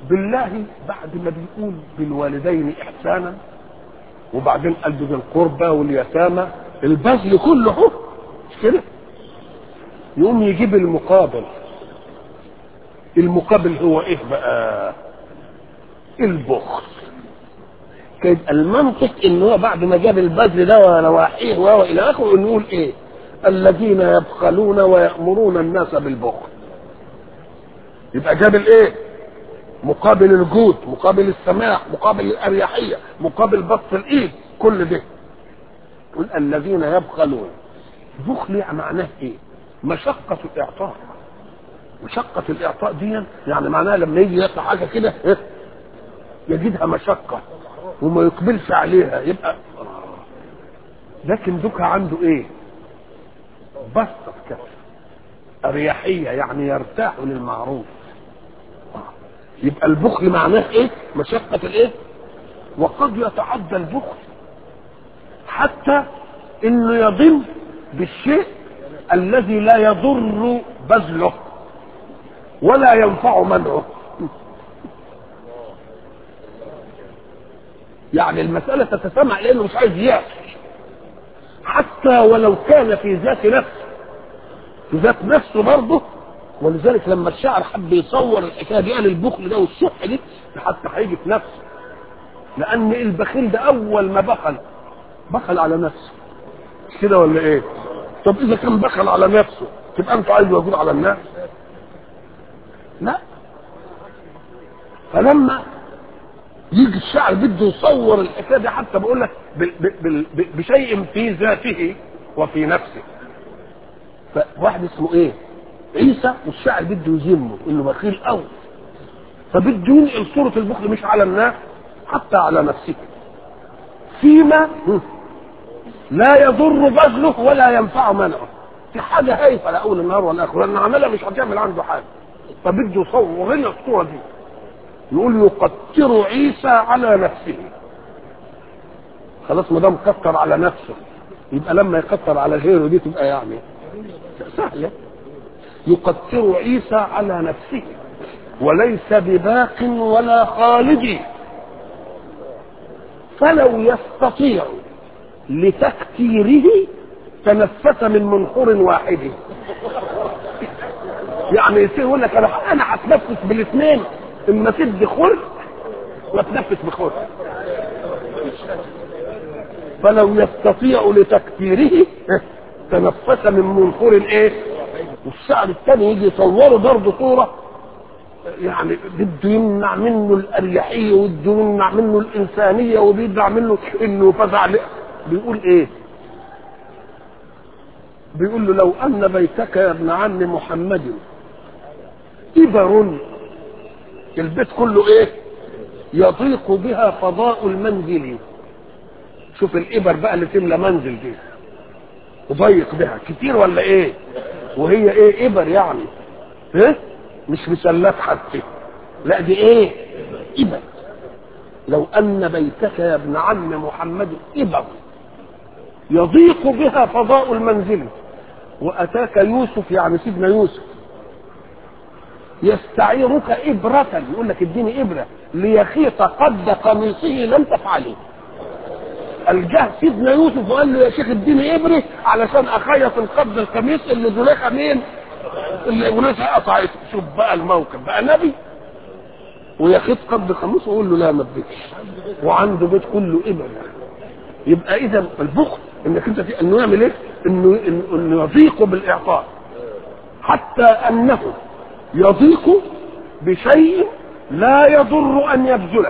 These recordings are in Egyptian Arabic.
بالله بعد ما بيقول بالوالدين احسانا وبعدين قال ذي القربى واليتامى البذل كله اهو مش كده يقوم يجيب المقابل المقابل هو ايه بقى البخل كده المنطق ان هو بعد ما جاب البذل ده ونواحيه والى اخره نقول ايه الذين يبخلون ويأمرون الناس بالبخل يبقى جاب الايه مقابل الجود مقابل السماح مقابل الاريحيه مقابل بسط الايد كل ده يقول الذين يبخلون بخل يعني معناه ايه مشقه الاعطاء مشقه الاعطاء دي يعني معناها لما يجي يعطي حاجه كده إيه؟ يجدها مشقه وما يقبلش عليها يبقى لكن دوكا عنده ايه بسط كده اريحيه يعني يرتاح للمعروف يبقى البخل معناه ايه مشقة الايه وقد يتعدى البخل حتى انه يضل بالشيء الذي لا يضر بذله ولا ينفع منعه يعني المسألة تتسمع لأنه مش عايز يعصي حتى ولو كان في ذات نفسه في ذات نفسه برضه ولذلك لما الشاعر حب يصور الحكايه دي قال البخل ده والشح دي حتى هيجي في نفسه لان البخيل ده اول ما بخل بخل على نفسه مش كده ولا ايه؟ طب اذا كان بخل على نفسه تبقى انت عايز يجور على الناس؟ لا فلما يجي الشاعر بده يصور الحكايه دي حتى بقول لك بشيء في ذاته وفي نفسه فواحد اسمه ايه؟ عيسى والشاعر بده يذمه انه بخيل قوي فبده ينقل صورة البخل مش على الناس حتى على نفسه فيما لا يضر بذله ولا ينفع منعه في حاجة هايفة لا أول النهار ولا آخر لأن عملها مش هتعمل عنده حاجة فبده يصور لنا الصورة دي يقول يقتر عيسى على نفسه خلاص ما دام كتر على نفسه يبقى لما يكتر على غيره دي تبقى يعني سهله يقتر عيسى على نفسه وليس بباق ولا خالد فلو يستطيع لتكتيره تنفس من منخور واحد يعني يصير يقول لك انا انا هتنفس بالاثنين اما تدي خلق وتنفس بخلق فلو يستطيع لتكتيره تنفس من منخور ايه والشعر الثاني يجي يصوره برضه صوره يعني بده يمنع منه الاريحيه وبده يمنع منه الانسانيه وبيدع منه انه فزع بيقول ايه؟ بيقول له لو ان بيتك يا ابن عم محمد ابر البيت كله ايه؟ يضيق بها فضاء المنزل شوف الابر بقى اللي تملى منزل دي وضيق بها كتير ولا ايه؟ وهي ايه ابر يعني ايه مش مسلات حتى لا دي ايه ابر لو ان بيتك يا ابن عم محمد ابر يضيق بها فضاء المنزل واتاك يوسف يعني سيدنا يوسف يستعيرك إبرة يقول لك اديني إبرة ليخيط قد قميصه لم تفعله الجه سيدنا يوسف وقال له يا شيخ اديني ابره علشان اخيط القبض القميص اللي زليخه مين؟ اللي ونسها قطعت شوف بقى الموقف بقى نبي ويخيط قبض قميصه ويقول له لا ما اديكش وعنده بيت كله ابر يبقى اذا البخل انك انت في انه يعمل ايه؟ انه انه يضيق بالاعطاء حتى انه يضيق بشيء لا يضر ان يبذله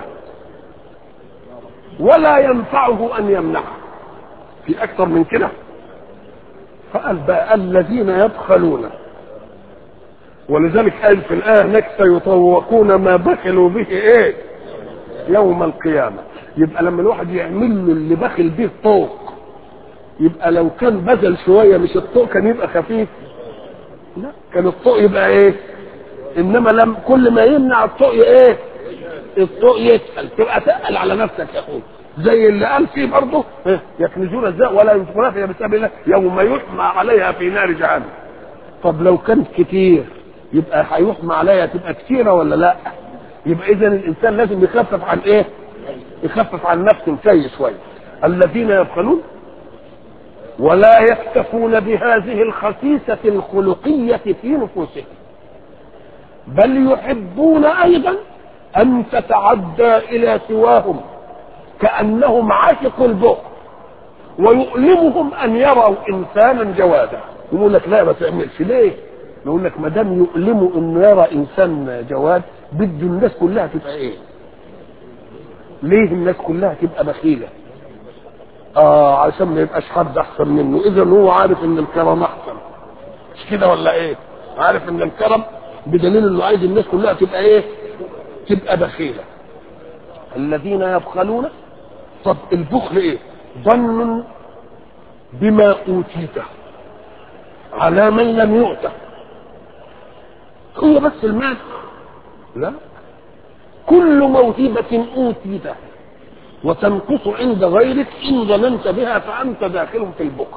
ولا ينفعه ان يمنعه في اكثر من كده فقال بقى الذين يبخلون ولذلك قال في الايه هناك سيطوقون ما بخلوا به ايه يوم القيامه يبقى لما الواحد يعمل له اللي بخل به طوق يبقى لو كان بذل شويه مش الطوق كان يبقى خفيف لا كان الطوق يبقى ايه انما لم كل ما يمنع الطوق ايه الطوق يتقل تبقى تقل على نفسك يا اخوي زي اللي قال فيه برضه يكنزون الزاء ولا ينفقون فيها بسبب الله يوم يحمى عليها في نار جهنم طب لو كانت كتير يبقى هيحمى عليها تبقى كتيره ولا لا يبقى اذا الانسان لازم يخفف عن ايه يخفف عن نفسه شيء شويه الذين يبخلون ولا يكتفون بهذه الخسيسة الخلقية في نفوسهم بل يحبون أيضا أن تتعدى إلى سواهم كأنهم عاشقوا البخل ويؤلمهم أن يروا إنسانا جوادا يقول لك لا ما تعملش ليه؟ نقول لك ما دام يؤلمه انه يرى انسان جواد بده الناس كلها تبقى ايه؟ ليه الناس كلها تبقى بخيله؟ اه عشان ما يبقاش حد احسن منه اذا هو عارف ان الكرم احسن مش كده ولا ايه عارف ان الكرم بدليل انه عايز الناس كلها تبقى ايه تبقى بخيله الذين يبخلون طب البخل ايه ظن بما اوتيته على من لم يؤته هو بس المال لا كل موهبة أوتيتها وتنقص عند غيرك إن ظننت بها فأنت داخل في البخل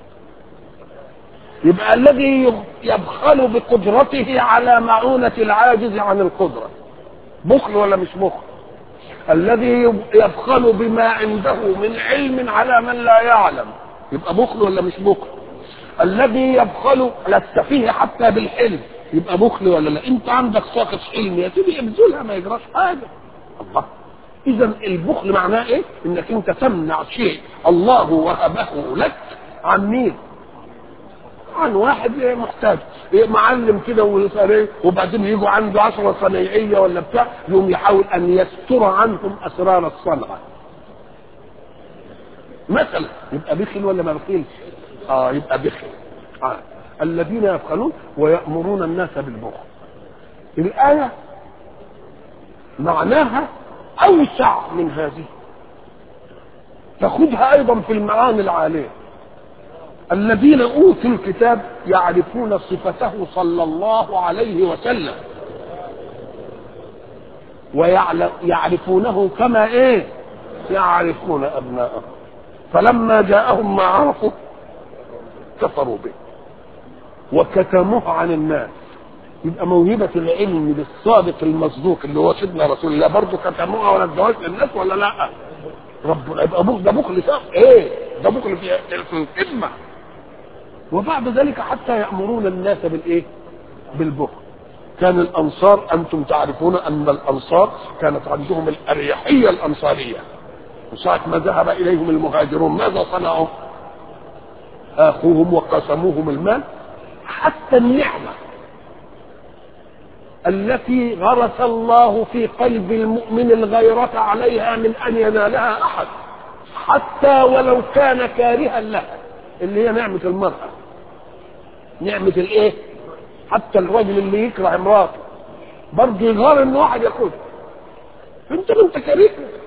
يبقى الذي يبخل بقدرته على معونة العاجز عن القدرة بخل ولا مش بخل الذي يبخل بما عنده من علم على من لا يعلم يبقى بخل ولا مش بخل الذي يبخل على السفيه حتى بالحلم يبقى بخل ولا لا انت عندك ساقط حلم يا سيدي ابذلها ما يجراش حاجه الله اذا البخل معناه ايه انك انت تمنع شيء الله وهبه لك عن مين عن واحد محتاج إيه معلم كده ويسأل وبعدين يجوا عنده عشرة صنايعية ولا بتاع يقوم يحاول أن يستر عنهم أسرار الصنعة مثلا يبقى بخل ولا ما بخلش؟ اه يبقى بخل آه. الذين يبخلون ويأمرون الناس بالبخل الآية معناها أوسع من هذه تاخذها أيضا في المعاني العالية الذين أوتوا الكتاب يعرفون صفته صلى الله عليه وسلم ويعرفونه كما ايه يعرفون ابناءهم فلما جاءهم ما عرفوا كفروا به وكتموه عن الناس يبقى موهبة العلم بالصادق المصدوق اللي هو سيدنا رسول الله برضه كتموها ولا ادوهاش للناس ولا لا؟ ربنا يبقى بخل ده بخل صح ايه؟ ده بخل في في القمة وبعد ذلك حتى يأمرون الناس بالايه؟ بالبخل كان الانصار انتم تعرفون ان الانصار كانت عندهم الاريحيه الانصاريه وساعة ما ذهب اليهم المهاجرون ماذا صنعوا؟ اخوهم وقسموهم المال حتى النعمه التي غرس الله في قلب المؤمن الغيرة عليها من أن ينالها أحد حتى ولو كان كارها لها اللي هي نعمة المرأة نعمة الإيه؟ حتى الرجل اللي يكره امراته برضه يظهر إن واحد ياخدها أنت ما أنت كريه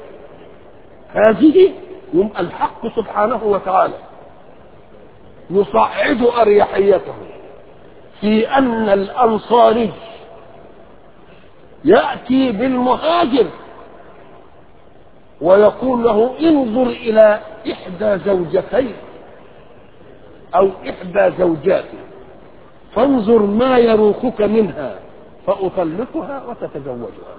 هذه يبقى الحق سبحانه وتعالى يصعد أريحيته في أن الأنصاري يأتي بالمهاجر ويقول له انظر إلى إحدى زوجتين أو إحدى زوجاتي فانظر ما يروقك منها فأطلقها وتتزوجها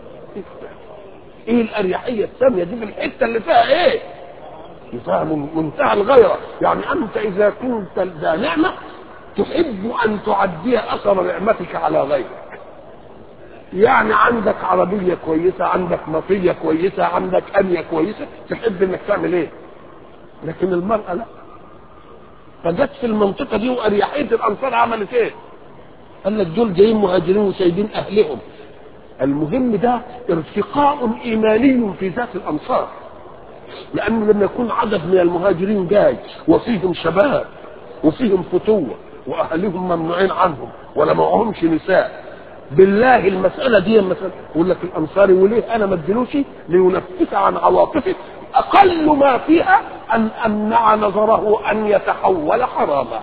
ايه الاريحيه الساميه دي في الحته اللي فيها ايه؟ فيها من منتهى الغيره، يعني انت اذا كنت ذا نعمه تحب ان تعدي اثر نعمتك على غيرك. يعني عندك عربيه كويسه، عندك مطيه كويسه، عندك انيه كويسه، تحب انك تعمل ايه؟ لكن المراه لا. فجت في المنطقه دي واريحيه الانصار عملت ايه؟ قال لك دول جايين مهاجرين وسايبين اهلهم المهم ده ارتقاء ايماني في ذات الانصار لانه لما يكون عدد من المهاجرين جاي وفيهم شباب وفيهم فتوه واهلهم ممنوعين عنهم ولا معهمش نساء بالله المساله دي مثلا يقول لك الانصاري وليه انا ما اديلوش لينفس عن عواطفه اقل ما فيها ان امنع نظره ان يتحول حراما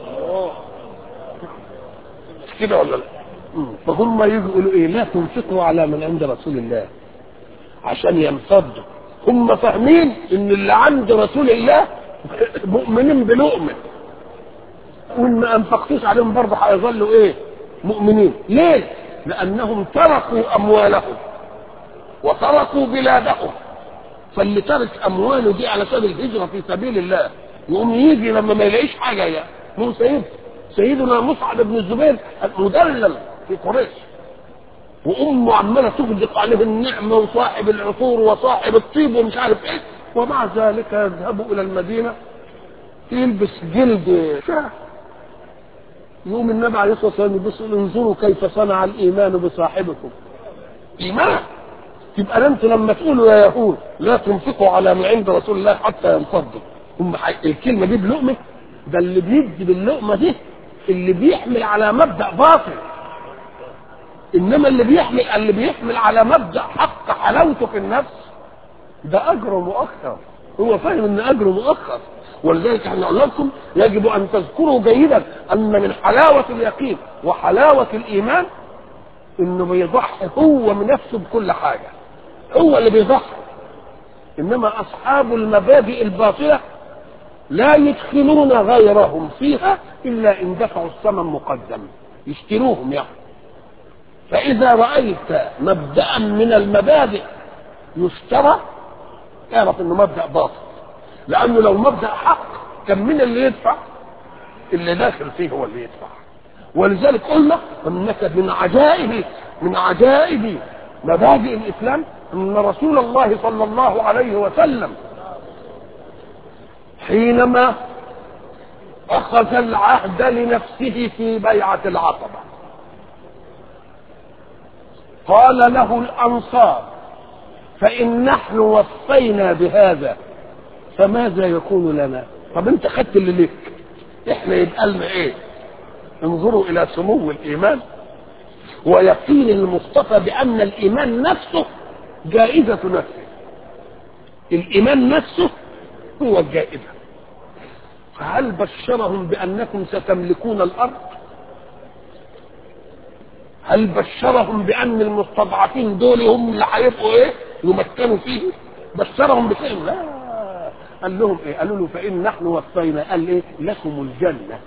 كده ولا لا فهم يقولوا ايه لا تنفقوا على من عند رسول الله عشان ينفضوا هم فاهمين ان اللي عند رسول الله مؤمنين بلؤمن وان ما انفقتوش عليهم برضه هيظلوا ايه مؤمنين ليه لانهم تركوا اموالهم وتركوا بلادهم فاللي ترك امواله دي على سبيل الهجره في سبيل الله يقوم يجي لما ما يلاقيش حاجه يا مو سيد سيدنا مصعب بن الزبير مدلل في قريش وامه عماله تغدق عليه النعمه وصاحب العطور وصاحب الطيب ومش عارف ايه ومع ذلك يذهب الى المدينه يلبس جلد شاه يقوم النبي عليه الصلاه والسلام يبص انظروا كيف صنع الايمان بصاحبكم ايمان يبقى انتوا لما تقولوا يا يهود لا تنفقوا على ما عند رسول الله حتى ينفضوا هم الكلمه دي بلقمه ده اللي بيدي باللقمه دي اللي بيحمل على مبدا باطل انما اللي بيحمل اللي بيحمل على مبدا حق حلاوته في النفس ده اجره مؤخر هو فاهم ان اجره مؤخر ولذلك احنا قلنا لكم يجب ان تذكروا جيدا ان من حلاوه اليقين وحلاوه الايمان انه بيضحي هو من نفسه بكل حاجه هو اللي بيضحي انما اصحاب المبادئ الباطله لا يدخلون غيرهم فيها الا ان دفعوا الثمن مقدم يشتروهم يعني فاذا رايت مبدا من المبادئ يشترى اعرف انه مبدا باطل لانه لو مبدا حق كان من اللي يدفع اللي داخل فيه هو اللي يدفع ولذلك قلنا انك من عجائب من عجائب مبادئ الاسلام ان رسول الله صلى الله عليه وسلم حينما اخذ العهد لنفسه في بيعه العقبه قال له الانصار فان نحن وفينا بهذا فماذا يكون لنا طب انت خدت اللي ليك احنا يبقى لنا ايه انظروا الى سمو الايمان ويقين المصطفى بان الايمان نفسه جائزه نفسه الايمان نفسه هو الجائزه فهل بشرهم بانكم ستملكون الارض هل بشرهم بان المستضعفين دول هم اللي هيبقوا ايه يمكنوا فيه بشرهم بشيء لا قال لهم ايه قالوا له فان نحن وفينا قال ايه لكم الجنه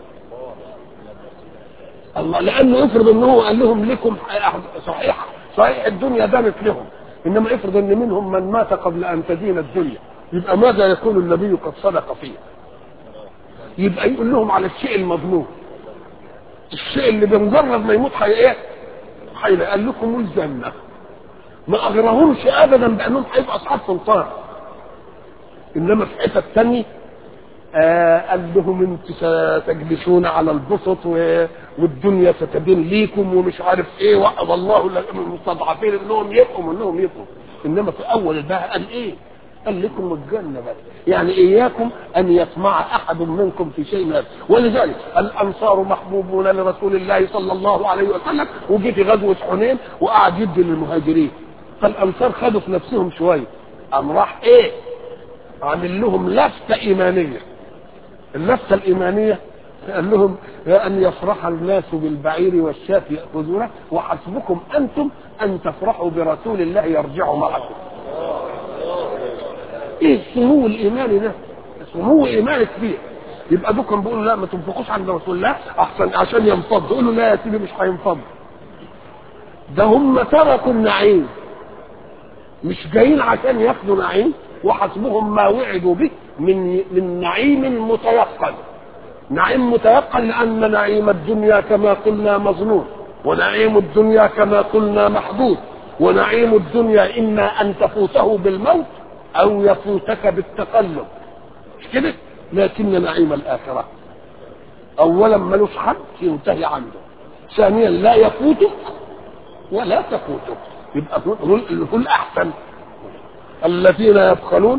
الله لانه افرض ان هو قال لهم لكم صحيح صحيح الدنيا دامت لهم انما افرض ان منهم من مات قبل ان تدين الدنيا يبقى ماذا يكون النبي قد صدق فيه يبقى يقول لهم على الشيء المظنون الشيء اللي بمجرد ما يموت حي ايه حي قال لكم الجنه ما اغرهمش ابدا بانهم هيبقوا اصحاب سلطان انما في حته ثانيه آه قال لهم انتم ستجلسون على البسط و... والدنيا ستدين ليكم ومش عارف ايه وعد الله المستضعفين انهم يبقوا انهم يبقوا انما في اول الباء قال ايه؟ قال لكم الجنه بس يعني اياكم ان يطمع احد منكم في شيء من هذا ولذلك الانصار محبوبون لرسول الله صلى الله عليه وسلم وجي في غزوه حنين وقعد يدي للمهاجرين فالانصار خدوا في نفسهم شويه قام راح ايه؟ عامل لهم لفته ايمانيه اللفته الايمانيه قال لهم ان يفرح الناس بالبعير والشاة ياخذونه وحسبكم انتم ان تفرحوا برسول الله يرجع معكم. ايه السمو الايماني ده؟ سمو ايماني كبير. يبقى دوكم بيقولوا لا ما تنفقوش عند رسول الله احسن عشان ينفض يقولوا لا يا سيدي مش هينفض. ده هم تركوا النعيم. مش جايين عشان ياخدوا نعيم وحسبهم ما وعدوا به من من نعيم متيقن نعيم متيقن لأن نعيم الدنيا كما قلنا مظنون ونعيم الدنيا كما قلنا محدود ونعيم الدنيا إما أن تفوته بالموت أو يفوتك بالتقلب مش كده لكن نعيم الآخرة أولا ملوش حد ينتهي عنده ثانيا لا يفوتك ولا تفوتك يبقى هو الأحسن الذين يبخلون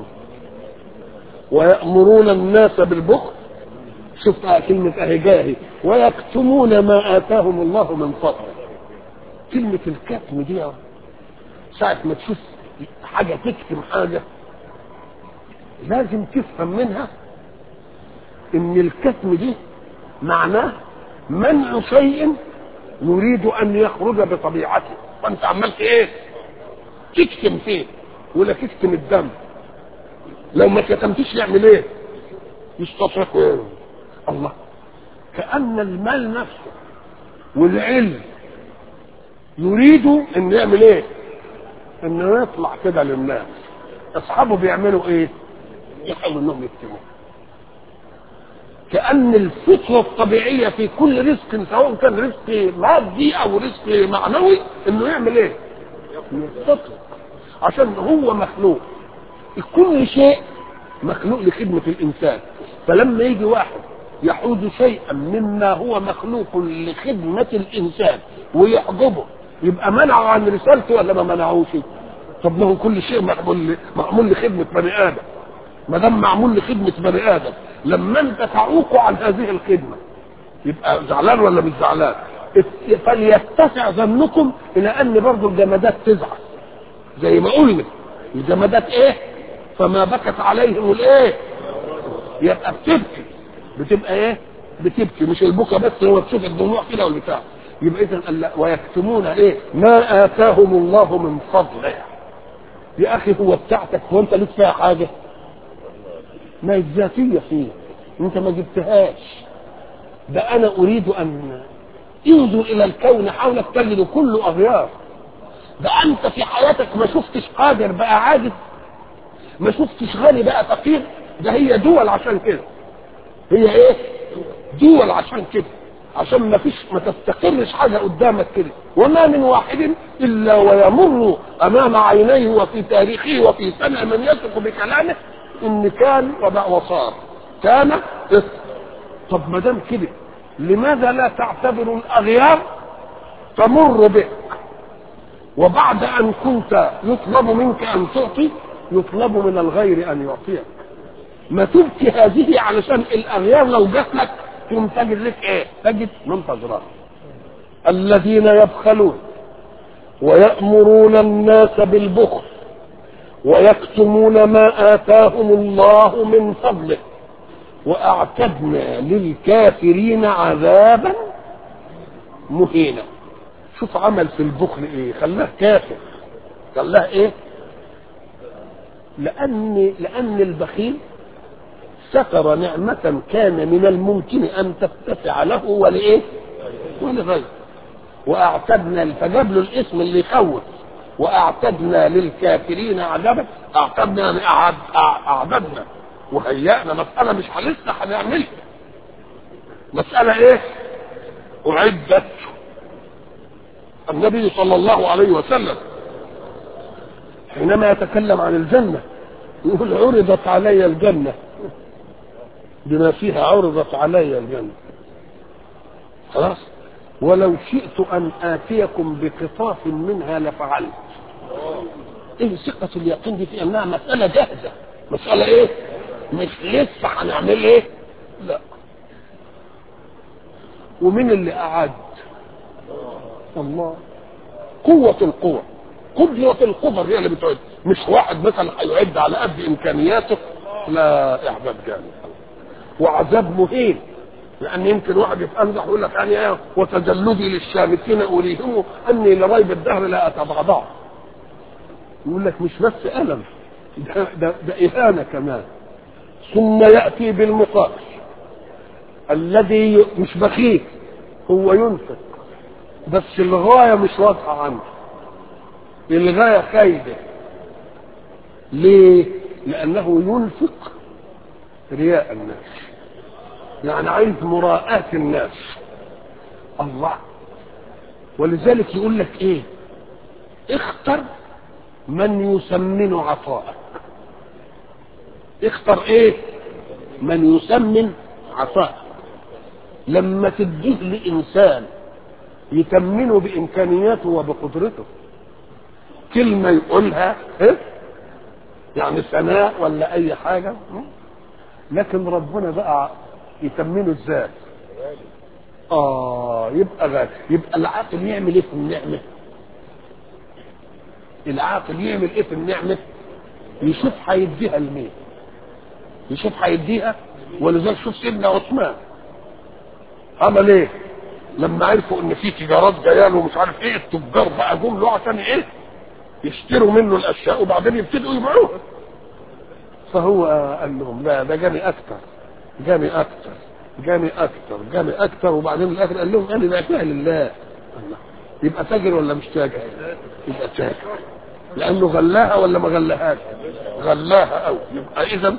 ويأمرون الناس بالبخل شوف كلمة أهي جاهي ويكتمون ما آتاهم الله من فضله كلمة الكتم دي ساعة ما تشوف حاجة تكتم حاجة لازم تفهم منها إن الكتم دي معناه منع شيء يريد أن يخرج بطبيعته فأنت عملت إيه؟ تكتم فيه ولا تكتم الدم لو ما كتمتش يعمل ايه يستصرخ ايه الله كأن المال نفسه والعلم يريدوا ان يعمل ايه انه يطلع كده للناس اصحابه بيعملوا ايه يحاولوا انهم يكتموه كأن الفطرة الطبيعية في كل رزق سواء كان رزق مادي أو رزق معنوي إنه يعمل إيه؟ يستطرق عشان هو مخلوق كل شيء مخلوق لخدمة الإنسان فلما يجي واحد يحوز شيئا مما هو مخلوق لخدمة الإنسان ويحجبه يبقى منعه عن رسالته ولا ما منعوش؟ طب ما هو كل شيء معمول معمول لخدمة بني آدم ما دام معمول لخدمة بني آدم لما أنت تعوق عن هذه الخدمة يبقى زعلان ولا مش زعلان؟ فليتسع ظنكم إلى أن برضه الجمادات تزعل زي ما قلنا الجمادات إيه؟ فما بكت عليهم الإيه؟ يبقى بتبكي بتبقى إيه؟ بتبكي مش البكا بس هو تشوف الدموع كده والبتاع يبقى إذا ويكتمون إيه؟ ما آتاهم الله من فضله يا اخي هو بتاعتك هو انت ليك فيها حاجه ما الذاتيه فيه انت ما جبتهاش ده انا اريد ان انظر الى الكون حولك تجد كله اغيار ده انت في حياتك ما شفتش قادر بقى عاجز ما شفتش غني بقى فقير ده هي دول عشان كده هي ايه دول عشان كده عشان ما فيش ما تستقرش حاجه قدامك كده وما من واحد الا ويمر امام عينيه وفي تاريخه وفي سنه من يثق بكلامه ان كان وصار كان إيه؟ طب ما دام كده لماذا لا تعتبر الاغيار تمر بك وبعد ان كنت يطلب منك ان تعطي يطلب من الغير ان يعطيك ما تبكي هذه علشان الاغيار لو جات لك تقوم تجد لك ايه تجد منتظرات الذين يبخلون ويأمرون الناس بالبخل ويكتمون ما آتاهم الله من فضله وأعتدنا للكافرين عذابا مهينا شوف عمل في البخل ايه خلاه كافر خلاه ايه لأن لأن البخيل سكر نعمة كان من الممكن أن تتسع له ولإيه؟ ولغيره وأعتدنا فجاب له الاسم اللي يخوف وأعتدنا للكافرين عذابا أعتدنا يعني أعد أعددنا وهيأنا مسألة مش لسه هنعملها مسألة إيه؟ أعدت النبي صلى الله عليه وسلم حينما يتكلم عن الجنة يقول عرضت علي الجنة بما فيها عرضت علي الجنة خلاص ولو شئت أن آتيكم بقطاف منها لفعلت إيه ثقة اليقين دي في أنها مسألة جاهزة مسألة إيه مش لسه هنعمل إيه لا ومين اللي أعد الله قوة القوة قدرة القدر هي اللي بتعد مش واحد مثلا هيعد على قد إمكانياته لا إحباب جامد وعذاب مهين لان يمكن واحد يتنزح ويقول لك يعني ايه وتجلدي للشامتين اريهم اني لريب الدهر لا اتبعضع يقول لك مش بس الم ده, ده, ده اهانه كمان ثم ياتي بالمقابل الذي مش بخيل هو ينفق بس الغايه مش واضحه عنده الغايه خايبه ليه؟ لانه ينفق رياء الناس يعني عايز مراءاة الناس الله ولذلك يقول لك ايه اختر من يسمن عطاءك اختر ايه من يسمن عطاءك لما تديه لانسان يتمنه بامكانياته وبقدرته كلمه يقولها إيه؟ يعني ثناء ولا اي حاجه لكن ربنا بقى يتمنه ازاي اه يبقى غالي يبقى العاقل يعمل ايه في النعمه العاقل يعمل ايه في النعمه يشوف هيديها لمين يشوف هيديها ولذلك شوف سيدنا عثمان عمل ايه لما عرفوا ان في تجارات جايه له مش عارف ايه التجار بقى جم له عشان ايه يشتروا منه الاشياء وبعدين يبتدوا يبيعوها فهو قال لهم لا ده جاني اكتر جاني اكتر جاني اكتر جاني اكتر وبعدين الاخر قال لهم انا بعتها لله الله يبقى تاجر ولا مش تاجر يبقى تاجر لانه غلاها ولا ما غلاهاش غلاها قوي يبقى اذا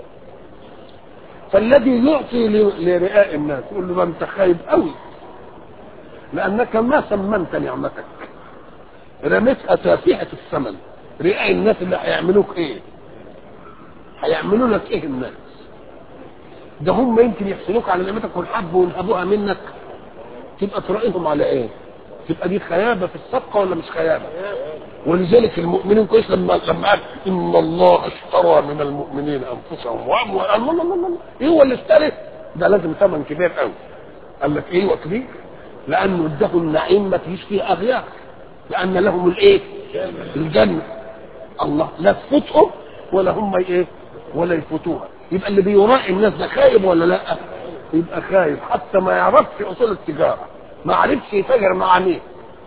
فالذي يعطي ل- لرئاء الناس يقول له ده انت خايب قوي لانك ما ثمنت نعمتك رميتها تافهه الثمن رئاء الناس اللي هيعملوك ايه هيعملوا لك ايه الناس ده هم يمكن يحسنوك على نعمتك ويحبوا وينهبوها منك تبقى تراقيهم على ايه تبقى دي خيابه في الصفقه ولا مش خيابه ولذلك المؤمنين كويس لما لما قال ان الله اشترى من المؤمنين انفسهم واموالهم الله الله الله الله. ايه هو اللي اشترى ده لازم ثمن كبير قوي قال لك ايه وكبير لانه اداه النعيم ما فيش فيه اغيار لان لهم الايه الجنه الله لا تفوتهم ولا هم ايه ولا يفوتوها يبقى اللي بيراعي الناس ده خايب ولا لا يبقى خايب حتى ما يعرفش اصول التجاره ما عرفش يتاجر مع مين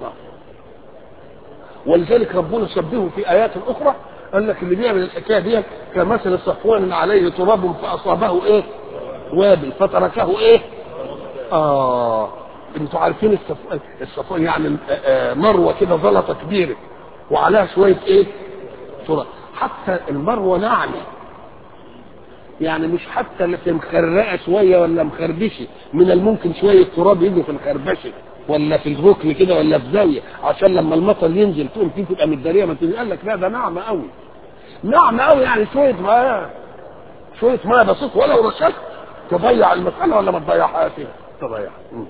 ولذلك ربنا شبهه في ايات اخرى قال لك اللي بيعمل الحكايه دي كمثل صفوان عليه تراب فاصابه ايه وابل فتركه ايه اه انتوا عارفين الصف... الصفوان يعني آه، آه، مروه كده زلطه كبيره وعليها شويه ايه تراب حتى المروه ناعمه يعني مش حتى اللي في مخرقه شويه ولا مخربشه من الممكن شويه تراب يجي في الخربشه ولا في الركن كده ولا في زاويه عشان لما المطر ينزل تقوم فيه تبقى متداريه ما تنزل قال لك لا ده ناعمه قوي ناعمه قوي يعني شويه ميه شويه ميه بسيط ولو رشدت تضيع المساله ولا ما تضيعهاش تضيعها مم.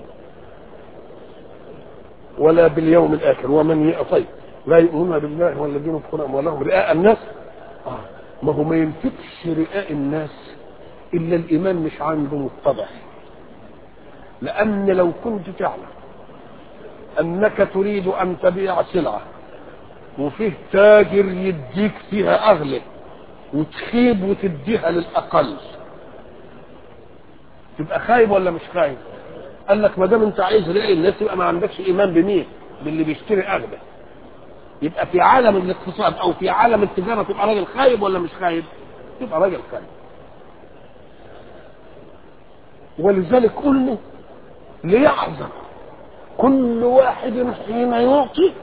ولا باليوم الاخر ومن ي- طيب لا يؤمنون بالله والذين ينفقون اموالهم رئاء الناس آه. ما هو ما ينفقش رئاء الناس الا الايمان مش عنده متضح لان لو كنت تعلم انك تريد ان تبيع سلعه وفيه تاجر يديك فيها اغلى وتخيب وتديها للاقل تبقى خايب ولا مش خايب قال لك ما دام انت عايز رأي الناس يبقى ما عندكش ايمان بمين باللي بيشتري اغلى يبقى في عالم الاقتصاد او في عالم التجاره تبقى راجل خايب ولا مش خايب تبقى راجل خايب ولذلك قلنا ليحذر كل واحد حين يعطي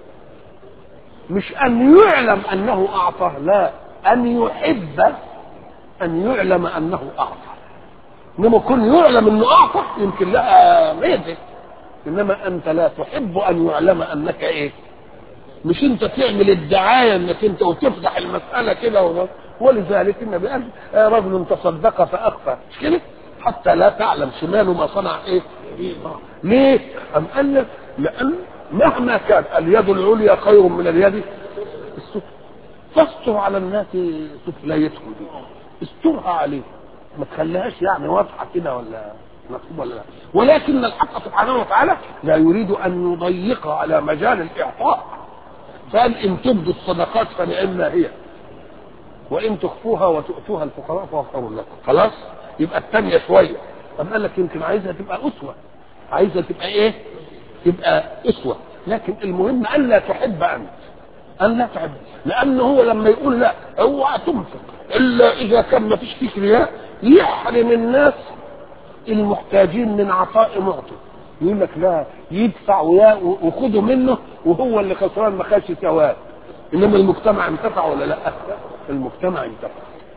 مش ان يعلم انه اعطى لا ان يحب ان يعلم انه اعطى انما كن يعلم انه اعطى يمكن لها ميزه انما انت لا تحب ان يعلم انك ايه مش انت تعمل الدعايه انك انت وتفتح المساله كده و- ولذلك النبي قال آه، رجل تصدق فاخفى مش كده حتى لا تعلم شماله ما صنع ايه آه. ليه ام قال لك لان مهما كان اليد العليا خير من اليد السفلى فاستر على الناس سفليتهم دي استرها عليه ما تخليهاش يعني واضحه كده ولا مكتوب ولا لا ولكن الحق سبحانه وتعالى لا يريد ان يضيق على مجال الاعطاء قال ان تبدوا الصدقات فنعما هي وان تخفوها وتؤتوها الفقراء فهو خير لكم خلاص يبقى الثانيه شويه طب قال لك يمكن عايزها تبقى اسوه عايزها تبقى ايه تبقى اسوه لكن المهم ان لا تحب انت ان لا تحب لانه هو لما يقول لا اوعى تنفق الا اذا كان ما فيش فيك رياء يحرم الناس المحتاجين من عطاء معطي يقول لك لا يدفع ويا- وخده منه وهو اللي خسران ما خدش ثواب انما المجتمع انتفع ولا لا المجتمع انتفع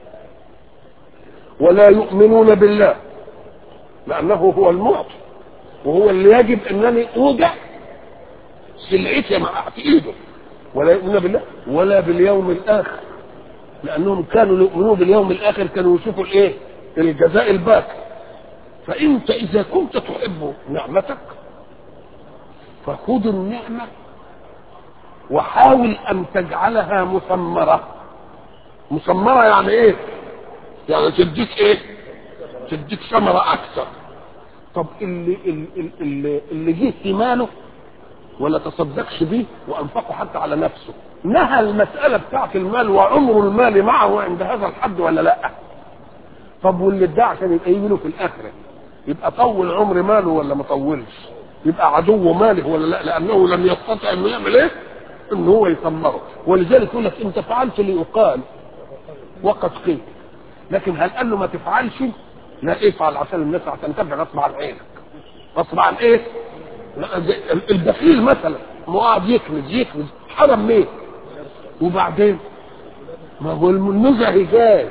ولا يؤمنون بالله لانه هو المعطي وهو اللي يجب انني اودع سلعتي مع في ايده ولا يؤمنون بالله ولا باليوم الاخر لانهم كانوا يؤمنون باليوم الاخر كانوا يشوفوا الايه الجزاء الباقي فانت اذا كنت تحب نعمتك فخذ النعمه وحاول ان تجعلها مثمره مثمره يعني ايه يعني تديك ايه تديك ثمره اكثر طب اللي اللي اللي, اللي جه في ماله ولا تصدقش بيه وانفقه حتى على نفسه نهى المساله بتاعت المال وعمر المال معه عند هذا الحد ولا لا طب واللي ادعى عشان يبقى يجي له في الاخره يبقى طول عمر ماله ولا ما طولش يبقى عدو ماله ولا لا لانه لم يستطع انه يعمل ايه ان هو يثمره ولذلك يقول لك انت فعلت ليقال وقد قيل لكن هل قال له ما تفعلش لا افعل عشان الناس هتنتفع غصب عن عينك غصب عن ايه البخيل مثلا ما قاعد يكنز يكنز حرم مين وبعدين ما هو النزهي جاي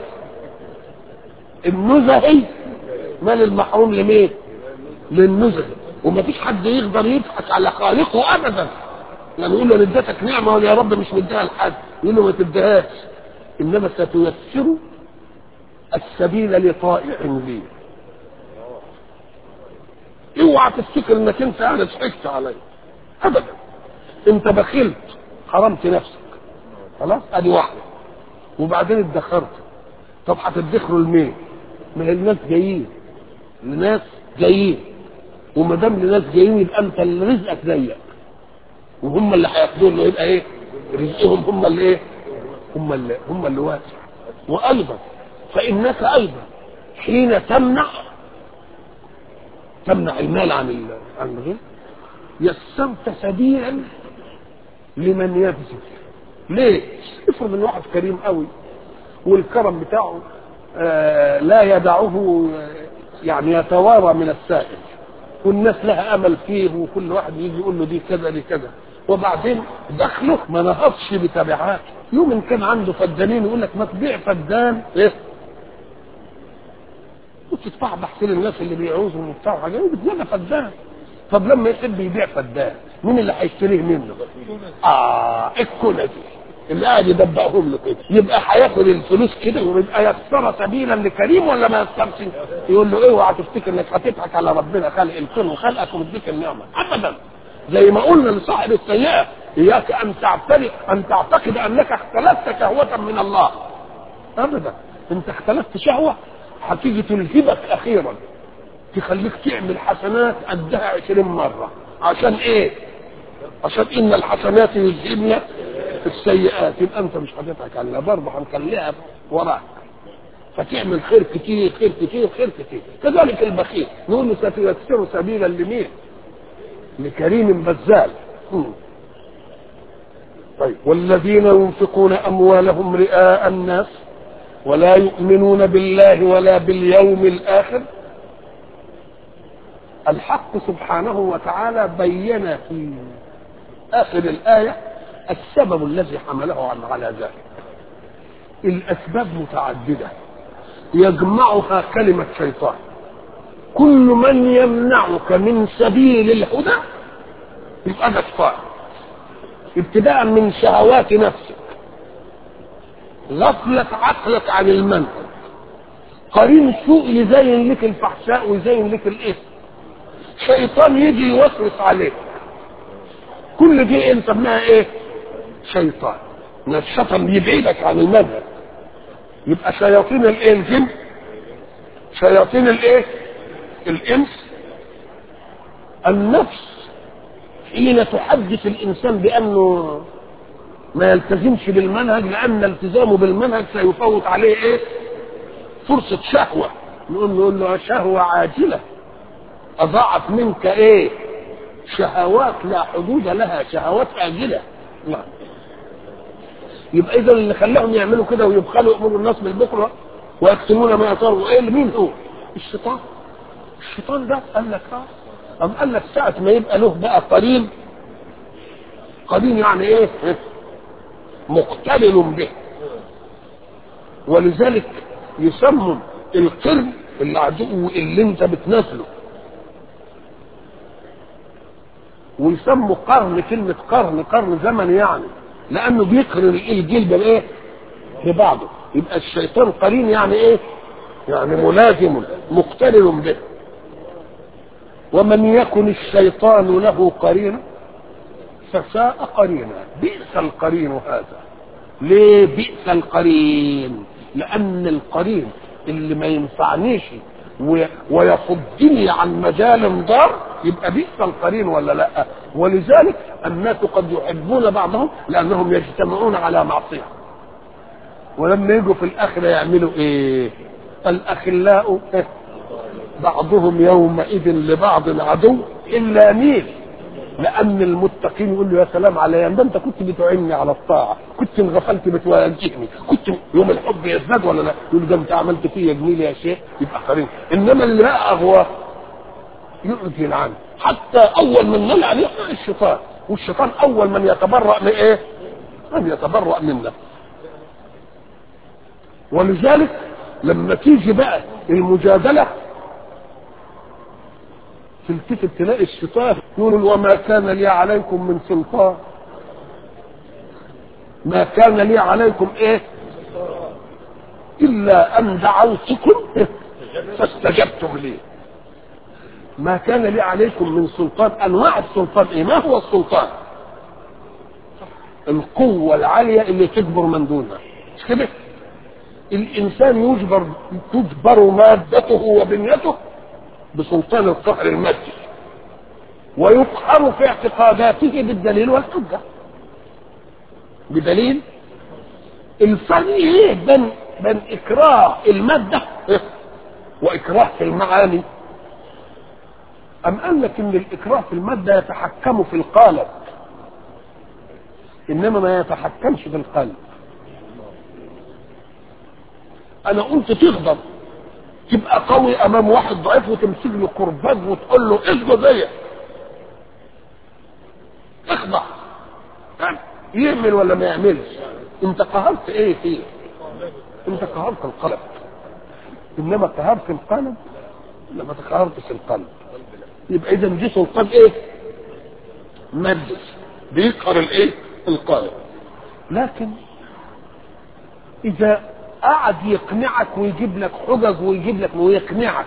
النزهي مال المحروم لمين للنزهي وما فيش حد يقدر يضحك على خالقه ابدا يعني يقول له انا اديتك نعمه ولا يا رب مش مديها لحد يقول له ما تديهاش انما ستيسر السبيل لطائع لي اوعى تفتكر انك انت انا ضحكت علي ابدا انت بخلت حرمت نفسك خلاص ادي واحده وبعدين ادخرت طب هتدخروا لمين؟ ما هي الناس جايين الناس جايين وما دام الناس جايين يبقى انت اللي رزقك زيك وهم اللي هياخدوه له يبقى ايه؟ رزقهم هم اللي ايه؟ هم اللي هم اللي واسع وايضا فانك ايضا حين تمنع تمنع المال عن عن الغير يسرت سبيلا لمن يبذل ليه؟ افرض ان واحد كريم قوي والكرم بتاعه آه لا يدعه يعني يتوارى من السائل والناس لها امل فيه وكل واحد يجي يقول له دي كذا دي كذا وبعدين دخله ما نهضش بتبعات يوم ان كان عنده فدانين يقول لك ما تبيع فدان ايه وتدفع بحسين الناس اللي بيعوزهم وبتاع حاجات وبتلاقي فدان طب لما يحب يبيع فدان مين اللي هيشتريه منه؟ اه الكنزي اللي قاعد يدبقهم له كده يبقى هياخد الفلوس كده ويبقى يسر سبيلا لكريم ولا ما يسرش؟ يقول له اوعى تفتكر انك هتضحك على ربنا خالق الكون وخلقك ومديك النعمه ابدا زي ما قلنا لصاحب السيئه اياك ان تعترف ان تعتقد انك اختلفت شهوه من الله ابدا انت اختلفت شهوه هتيجي تلهبك اخيرا تخليك تعمل حسنات قدها عشرين مرة عشان ايه عشان ان الحسنات يذهبن السيئات يبقى انت مش هتضحك عليها برضه هنخليها وراك فتعمل خير كتير خير كتير خير كتير كذلك البخيل نقول له ستيسر سبيلا لمين لكريم بزال طيب والذين ينفقون اموالهم رئاء الناس ولا يؤمنون بالله ولا باليوم الاخر الحق سبحانه وتعالى بين في اخر الايه السبب الذي حمله على ذلك الاسباب متعدده يجمعها كلمه شيطان كل من يمنعك من سبيل الهدى يبقى ده شيطان ابتداء من شهوات نفسك غفلة عقلك عن المنهج قرين سوء يزين لك الفحشاء ويزين لك الاثم شيطان يجي يوسوس عليك كل دي انت سماها ايه شيطان ان الشيطان بيبعدك عن المنهج يبقى شياطين الايه الجن شياطين الايه الانس النفس حين تحدث الانسان بانه ما يلتزمش بالمنهج لان التزامه بالمنهج سيفوت عليه ايه فرصه شهوه نقول نقول له شهوه عاجله اضاعت منك ايه شهوات لا حدود لها شهوات عاجله لا يبقى اذا اللي خلاهم يعملوا كده ويبخلوا يامروا الناس بالبكره ويكتمون ما يصروا ايه مين هو الشيطان الشيطان ده قال لك اه أم قال لك ساعة ما يبقى له بقى قرين قرين يعني ايه مقترن به ولذلك يسموا القرن العدو اللي انت بتناسله ويسموا قرن كلمة قرن قرن زمن يعني لأنه بيقرن الجيل بإيه؟ ببعضه يبقى الشيطان قرين يعني إيه؟ يعني ملازم مقترن به ومن يكن الشيطان له قرينا فساء قرينا بئس القرين هذا ليه بئس القرين لأن القرين اللي ما ينفعنيش ويصدني عن مجال ضار يبقى بئس القرين ولا لا ولذلك الناس قد يحبون بعضهم لانهم يجتمعون على معصيه ولما يجوا في الاخره يعملوا ايه الاخلاء بعضهم يومئذ لبعض عدو الا مين لان المتقين يقول له يا سلام عليا ده انت كنت بتعني على الطاعه كنت انغفلت بتواجهني كنت يوم الحب يزداد ولا لا يقول ده انت عملت فيا جميل يا شيخ يبقى قرين انما اللي بقى هو يؤذن عنه حتى اول من نلع عليه الشيطان والشيطان اول من يتبرأ من ايه من يتبرأ منا ولذلك لما تيجي بقى المجادلة تلتفت تلاقي الشيطان يقول وما كان لي عليكم من سلطان ما كان لي عليكم ايه الا ان دعوتكم فاستجبتم لي ما كان لي عليكم من سلطان انواع السلطان ايه ما هو السلطان القوة العالية اللي تجبر من دونها مش كده الانسان يجبر تجبر مادته وبنيته بسلطان القهر المادي ويقهر في اعتقاداته بالدليل والحجة بدليل الفرق ايه بين بين اكراه المادة واكراه في المعاني ام قال لك ان الاكراه في المادة يتحكم في القالب انما ما يتحكمش في القلب انا قلت تغضب تبقى قوي امام واحد ضعيف وتمسك له كرباج وتقول له اسجد ليا اخضع يعمل ولا ما يعملش انت قهرت ايه فيه انت قهرت القلب انما قهرت القلب لما تقهرتش القلب يبقى اذا دي سلطان ايه مادي بيقهر الايه القلب لكن اذا قعد يقنعك ويجيب لك حجج ويجيب لك ويقنعك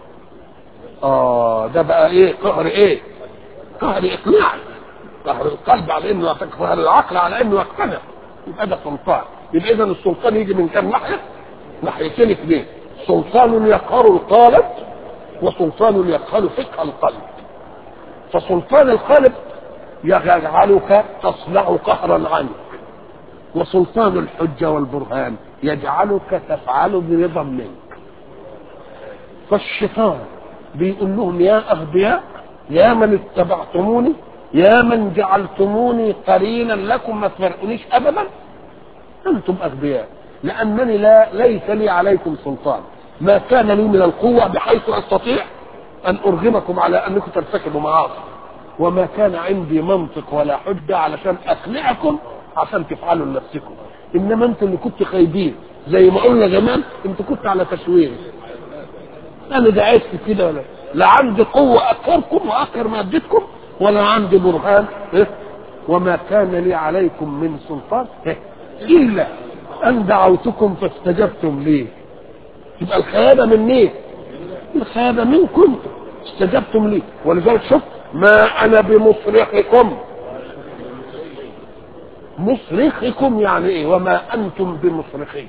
اه ده بقى ايه قهر ايه قهر اقناعك قهر القلب على انه قهر العقل على انه يقتنع يبقى ده سلطان يبقى اذا السلطان يجي من كام ناحيه ناحيتين اثنين سلطان يقهر القالب وسلطان يقهر فقه القلب فسلطان القلب يجعلك تصنع قهرا عنك وسلطان الحجه والبرهان يجعلك تفعل برضا منك فالشيطان بيقول لهم يا اغبياء يا من اتبعتموني يا من جعلتموني قرينا لكم ما تفرقونيش ابدا انتم اغبياء لانني لا ليس لي عليكم سلطان ما كان لي من القوه بحيث استطيع ان ارغمكم على انكم ترتكبوا معاصي وما كان عندي منطق ولا حجه علشان اقنعكم عشان تفعلوا لنفسكم انما انتوا اللي كنتوا خايبين زي ما قلنا زمان انت كنت على تشويه انا دعيت كده ولا لا عندي قوه اقهركم واقهر مادتكم ولا عندي برهان إيه؟ وما كان لي عليكم من سلطان إيه؟ الا ان دعوتكم فاستجبتم لي يبقى الخيانه من مين؟ الخيانه منكم استجبتم لي ولذلك شوف ما انا بمصرخكم مصرخكم يعني ايه وما انتم بمصرخي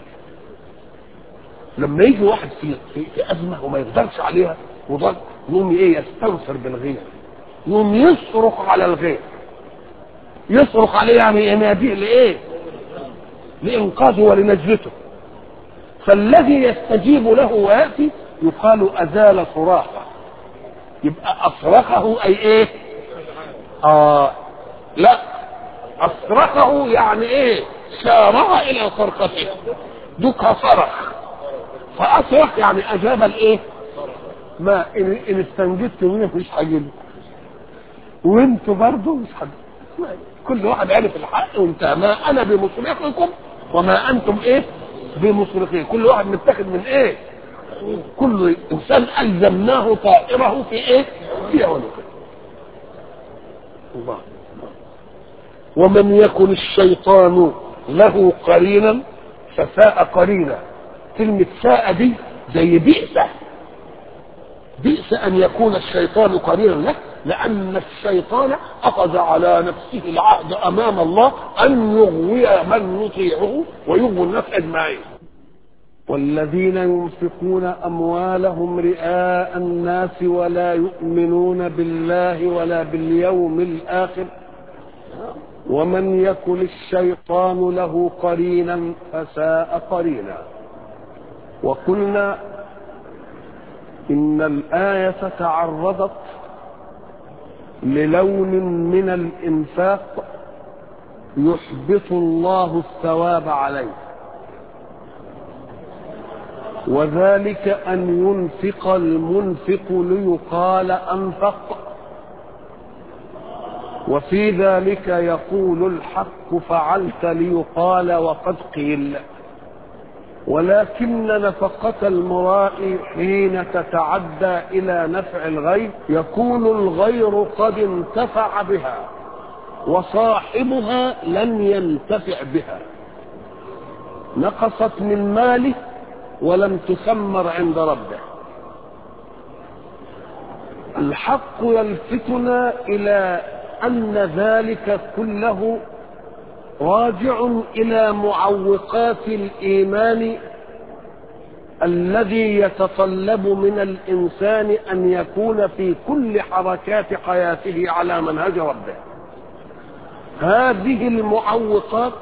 لما يجي واحد في في, في ازمه وما يقدرش عليها وضل يقوم ايه يستنصر بالغير يقوم يصرخ على الغير يصرخ عليه يعني يناديه لايه لانقاذه ولنجدته فالذي يستجيب له وياتي يقال ازال صراخه يبقى اصرخه اي ايه اه لا اصرخه يعني ايه سارع الى صرخته دكها صرخ فاصرخ يعني اجاب الايه ما ان, إن استنجدت منه مش هجيله وانتوا برضه مش هجيله كل واحد عرف الحق وانتهى ما انا بمصرخكم وما انتم ايه بمصرخين كل واحد متاخد من ايه كل انسان الزمناه طائره في ايه في عنقه الله ومن يكن الشيطان له قرينا فساء قرينا كلمة ساء دي زي بئس بئس أن يكون الشيطان قرينا له لأن الشيطان أخذ على نفسه العهد أمام الله أن يغوي من يطيعه ويغوي الناس أجمعين والذين ينفقون أموالهم رئاء الناس ولا يؤمنون بالله ولا باليوم الآخر ومن يكن الشيطان له قرينا فساء قرينا وقلنا ان الايه تعرضت للون من الانفاق يحبط الله الثواب عليه وذلك ان ينفق المنفق ليقال انفق وفي ذلك يقول الحق فعلت ليقال وقد قيل ولكن نفقة المراء حين تتعدى إلى نفع الغير يكون الغير قد انتفع بها وصاحبها لم ينتفع بها نقصت من ماله ولم تثمر عند ربه الحق يلفتنا إلى أن ذلك كله راجع إلى معوقات الإيمان الذي يتطلب من الإنسان أن يكون في كل حركات حياته على منهج ربه هذه المعوقات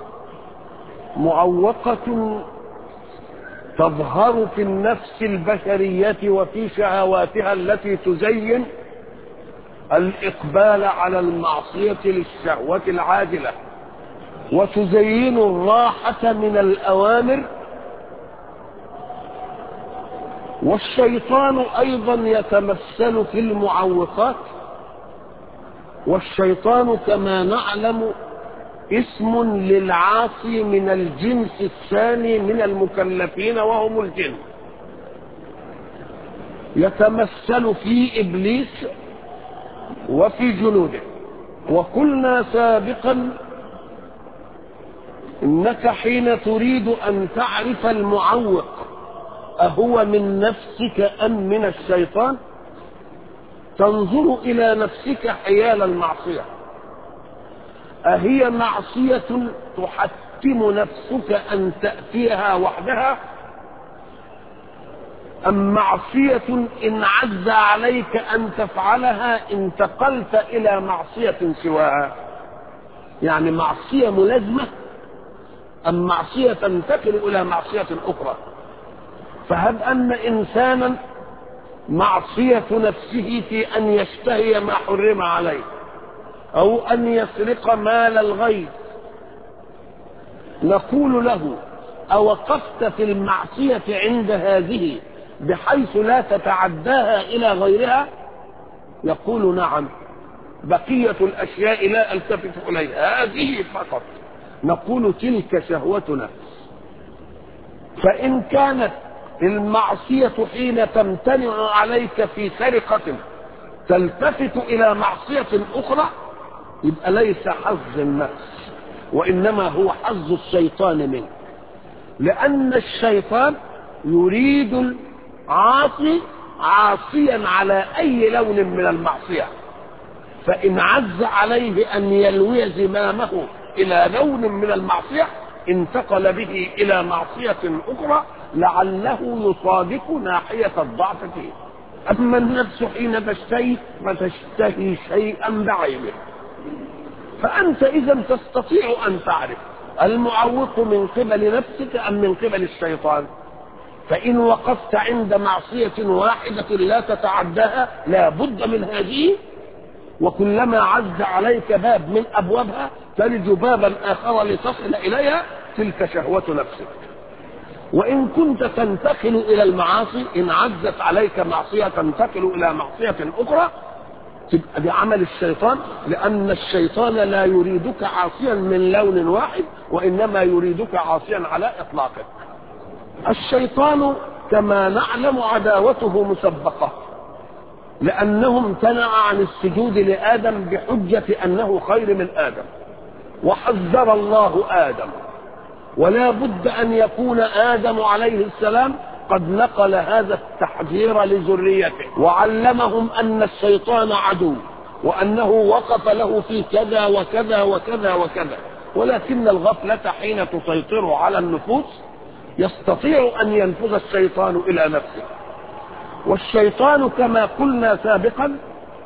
معوقة تظهر في النفس البشرية وفي شهواتها التي تزين الإقبال على المعصية للشهوة العاجلة وتزين الراحة من الأوامر والشيطان أيضا يتمثل في المعوقات والشيطان كما نعلم اسم للعاصي من الجنس الثاني من المكلفين وهم الجن يتمثل في ابليس وفي جنوده وقلنا سابقا انك حين تريد ان تعرف المعوق اهو من نفسك ام من الشيطان تنظر الى نفسك حيال المعصيه أهي معصية تحتم نفسك أن تأتيها وحدها أم معصية إن عز عليك أن تفعلها انتقلت إلى معصية سواها يعني معصية ملازمة أم معصية تنتقل إلى معصية أخرى فهب أن إنسانا معصية نفسه في أن يشتهي ما حرم عليه أو أن يسرق مال الغير نقول له أوقفت في المعصية عند هذه بحيث لا تتعداها إلى غيرها يقول نعم بقية الأشياء لا ألتفت إليها هذه فقط نقول تلك شهوة نفس فإن كانت المعصية حين تمتنع عليك في سرقة تلتفت إلى معصية أخرى يبقى ليس حظ النفس وإنما هو حظ الشيطان منك لأن الشيطان يريد العاصي عاصيا على أي لون من المعصية فإن عز عليه أن يلوي زمامه إلى لون من المعصية انتقل به إلى معصية أخرى لعله يصادق ناحية الضعف فيه أما النفس حين تشتهي فتشتهي شيئا بعينه فأنت إذا تستطيع أن تعرف المعوق من قبل نفسك أم من قبل الشيطان فإن وقفت عند معصية واحدة لا تتعداها لا بد من هذه وكلما عز عليك باب من أبوابها تلج بابا آخر لتصل إليها تلك شهوة نفسك وإن كنت تنتقل إلى المعاصي إن عزت عليك معصية تنتقل إلى معصية أخرى تبقى دي عمل الشيطان لأن الشيطان لا يريدك عاصيا من لون واحد وإنما يريدك عاصيا على إطلاقه الشيطان كما نعلم عداوته مسبقة لأنه امتنع عن السجود لآدم بحجة أنه خير من آدم وحذر الله آدم ولا بد أن يكون آدم عليه السلام قد نقل هذا التحذير لذريته وعلمهم أن الشيطان عدو وأنه وقف له في كذا وكذا وكذا وكذا ولكن الغفلة حين تسيطر على النفوس يستطيع أن ينفذ الشيطان إلى نفسه والشيطان كما قلنا سابقا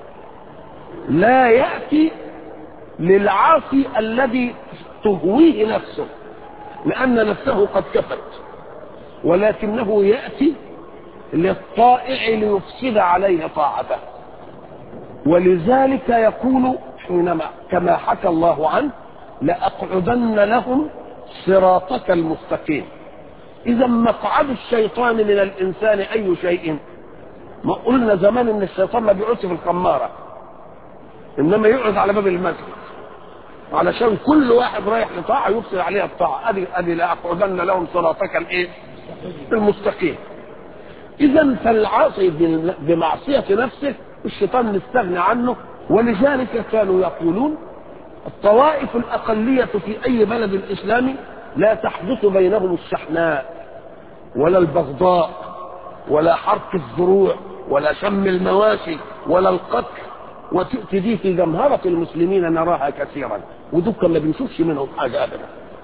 لا يأتي للعاصي الذي تهويه نفسه لأن نفسه قد كفت ولكنه يأتي للطائع ليفسد عليه طاعته ولذلك يقول حينما كما حكى الله عنه لأقعدن لهم صراطك المستقيم إذا مقعد الشيطان من الإنسان أي شيء ما قلنا زمان إن الشيطان ما بيعودش في الخمارة انما يقعد على باب المسجد علشان كل واحد رايح لطاعه يبصر عليها الطاعه ادي ادي لاقعدن لهم صراطك الايه؟ المستقيم. اذا فالعاصي بمعصيه نفسه الشيطان مستغني عنه ولذلك كانوا يقولون الطوائف الاقليه في اي بلد اسلامي لا تحدث بينهم الشحناء ولا البغضاء ولا حرق الزروع ولا شم المواشي ولا القتل وتأتي دي في جمهرة المسلمين نراها كثيرا ودول ما بنشوفش منهم حاجة أبدا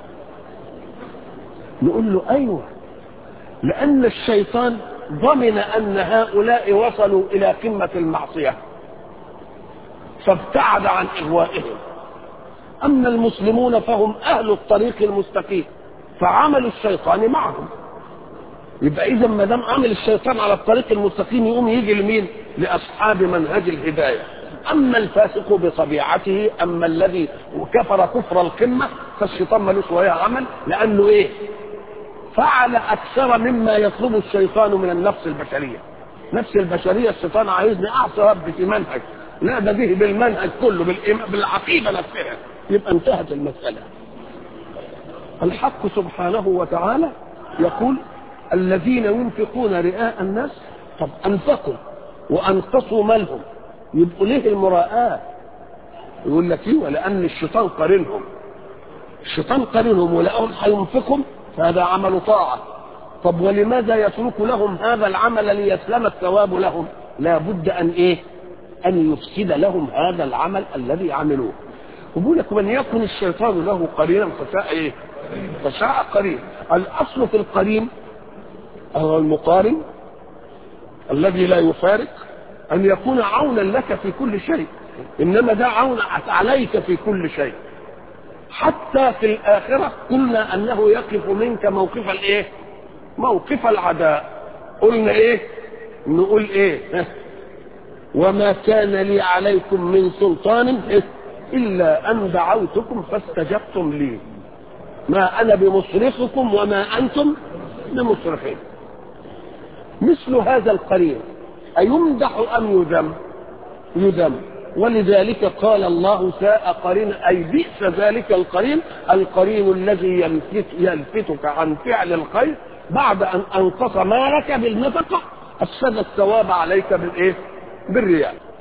نقول له أيوة لأن الشيطان ضمن أن هؤلاء وصلوا إلى قمة المعصية فابتعد عن إغوائهم أما المسلمون فهم أهل الطريق المستقيم فعمل الشيطان معهم يبقى إذا ما دام عمل الشيطان على الطريق المستقيم يقوم يجي لمين؟ لأصحاب منهج الهداية أما الفاسق بطبيعته أما الذي كفر كفر القمة فالشيطان ملوش وياه عمل لأنه إيه؟ فعل أكثر مما يطلبه الشيطان من النفس البشرية نفس البشرية الشيطان عايزني أعصى ربي في منهج لا ده به بالمنهج كله بالإيمان بالعقيدة نفسها يبقى انتهت المسألة الحق سبحانه وتعالى يقول الذين ينفقون رئاء الناس طب أنفقوا وأنقصوا مالهم يبقوا ليه المراءة يقول لك ايوه لأن الشيطان قارنهم الشيطان قارنهم ولقاهم هينفقهم فهذا عمل طاعة طب ولماذا يترك لهم هذا العمل ليسلم الثواب لهم لا بد أن إيه أن يفسد لهم هذا العمل الذي عملوه وبيقول لك من يكن الشيطان له قرينا فساء إيه فساء قرين الأصل في القرين هو المقارن الذي لا يفارق أن يكون عونا لك في كل شيء إنما ده عون عليك في كل شيء حتى في الآخرة قلنا أنه يقف منك موقف الإيه؟ موقف العداء قلنا إيه؟ نقول إيه؟ وما كان لي عليكم من سلطان إلا أن دعوتكم فاستجبتم لي ما أنا بمصرخكم وما أنتم بمصرخين مثل هذا القرين أيمدح أم يذم يذم ولذلك قال الله ساء قرين أي بئس ذلك القرين القرين الذي يلفت يلفتك عن فعل الخير بعد أن أنقص مالك بالنفقة أفسد الثواب عليك بالإيه؟ بالرياء